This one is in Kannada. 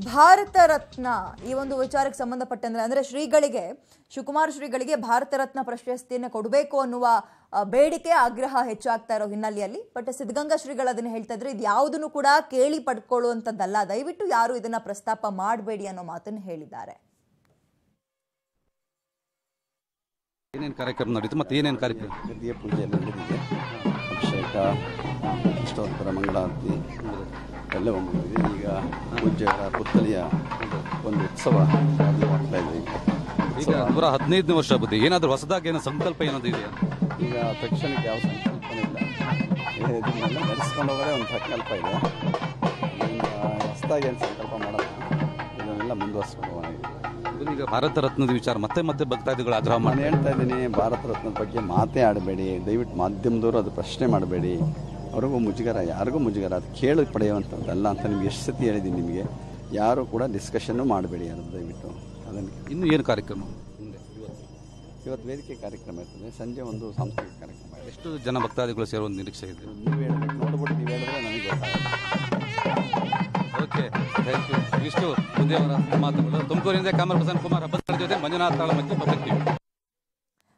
ಭಾರತ ರತ್ನ ಈ ಒಂದು ವಿಚಾರಕ್ಕೆ ಸಂಬಂಧಪಟ್ಟಂದ್ರೆ ಅಂದ್ರೆ ಶ್ರೀಗಳಿಗೆ ಶಿವಕುಮಾರ ಶ್ರೀಗಳಿಗೆ ಭಾರತ ರತ್ನ ಪ್ರಶಸ್ತಿಯನ್ನು ಕೊಡಬೇಕು ಅನ್ನುವ ಆ, ಬೇಡಿಕೆ ಆಗ್ರಹ ಹೆಚ್ಚಾಗ್ತಾ ಇರೋ ಹಿನ್ನೆಲೆಯಲ್ಲಿ ಬಟ್ ಸಿದ್ಧಗಂಗಾ ಶ್ರೀಗಳು ಅದನ್ನ ಹೇಳ್ತಾ ಇದ್ರೆ ಇದು ಯಾವುದನ್ನು ಕೂಡ ಕೇಳಿ ಪಡ್ಕೊಳ್ಳುವಂಥದ್ದಲ್ಲ ದಯವಿಟ್ಟು ಯಾರು ಇದನ್ನ ಪ್ರಸ್ತಾಪ ಮಾಡಬೇಡಿ ಅನ್ನೋ ಮಾತನ್ನು ಹೇಳಿದ್ದಾರೆ ಏನೇನು ಕಾರ್ಯಕ್ರಮ ನಡೀತು ಮತ್ತೆ ಏನೇನು ಕಾರ್ಯಕ್ರಮ ಗದ್ದಿಗೆ ಪೂಜೆ ಎಲ್ಲ ನಡೆದಿದೆ ಅಭಿಷೇಕ ಅಷ್ಟೋತ್ತರ ಮಂಗಳಾರತಿ ಎಲ್ಲವೂ ಮುಗಿದಿದೆ ಈಗ ಪೂಜ್ಯರ ಪುತ್ಥಳಿಯ ಒಂದು ಉತ್ಸವ ಅಲ್ಲಿ ಮಾಡ್ತಾ ಇದ್ದೀವಿ ಈಗ ನೂರ ಹದಿನೈದನೇ ವರ್ಷ ಬುದ್ಧಿ ಏನಾದರೂ ಹೊಸದಾಗಿ ಏನೋ ಸಂಕಲ್ಪ ಏನಾದರೂ ಇದೆಯಾ ಈಗ ತಕ್ಷಣಕ್ಕೆ ಯಾವ ಸಂಕಲ್ಪನೂ ಇಲ್ಲ ಏ, ಇದನ್ನೆಲ್ಲ ನಡೆಸ್ಕೊಂಡು ಹೋಗೋದೇ ಒಂದು ಸಂಕಲ್ಪ ಇದೆ ಅದರಿಂದ ಹೊಸದಾಗಿ ಏನು ಸಂಕಲ್ಪ ಮಾಡಲ್ಲ ಇದನ್ನೆಲ್ಲ ಮುಂದುವರಿಸ್ಕೊಂಡು ಹೋಗೋಣ ಬುದ್ಧಿ, ಈಗ ಭಾರತ ರತ್ನದ ವಿಚಾರ ಮತ್ತೆ ಮತ್ತೆ ಭಕ್ತಾದಿಗಳು ಆಗ್ರಹ ನಾನು ಮಾಡಿ ಹೇಳ್ತಾ ಇದ್ದೀನಿ ಭಾರತ ರತ್ನದ ಬಗ್ಗೆ ಮಾತೇ ಆಡಬೇಡಿ ದಯವಿಟ್ಟು ಮಾಧ್ಯಮದವರು ಅದು ಪ್ರಶ್ನೆ ಮಾಡಬೇಡಿ ಅವ್ರಿಗೂ ಮುಜುಗರ ಯಾರಿಗೂ ಮುಜುಗರ ಅದು ಕೇಳಿ ಪಡೆಯುವಂಥದ್ದಲ್ಲ ಅಂತ ನಿಮ್ಗೆ ಎಷ್ಟು ಸತಿ ಹೇಳಿದ್ದೀನಿ ನಿಮಗೆ ಯಾರು ಕೂಡ ಡಿಸ್ಕಷನ್ನು ಮಾಡಬೇಡಿ ಅದು ದಯವಿಟ್ಟು ಅದನ್ನು ಇನ್ನು ಏನು ಕಾರ್ಯಕ್ರಮ ಮುಂದೆ ಇವತ್ತು ಇವತ್ತು ವೇದಿಕೆ ಕಾರ್ಯಕ್ರಮ ಇರ್ತದೆ ಸಂಜೆ ಒಂದು ಸಾಂಸ್ಕೃತಿಕ ಕಾರ್ಯಕ್ರಮ ಇದೆ ಎಷ್ಟು ಜನ ಭಕ್ತಾದಿಗಳು ಸೇರುವ ಒಂದು ನಿರೀಕ್ಷೆ ಇದೆ ನೀವು ಹೇಳ್ಬೇಕು ನೋಡ್ಬಿಟ್ಟು ನೀವು ಹೇಳಿದ್ರೆ ನನಗೆ ಗೊತ್ತಾಗುತ್ತೆ ಓಕೆ ಥ್ಯಾಂಕ್ ಯು ಇಷ್ಟು ಬುದ್ಧಿಯವರ ಮಾತುಗಳು ತುಮಕೂರಿನಿಂದ ಕಾಮರ್ ಪ್ರಸನ್ನ ಕುಮಾರ್ ಹಬ್ಬದ ಜೊತೆ ಮಂಜುನಾಥ್ ತಾಳ ಮತ್ತು ಪಬ್ಲಿಕ್ ಟಿವಿ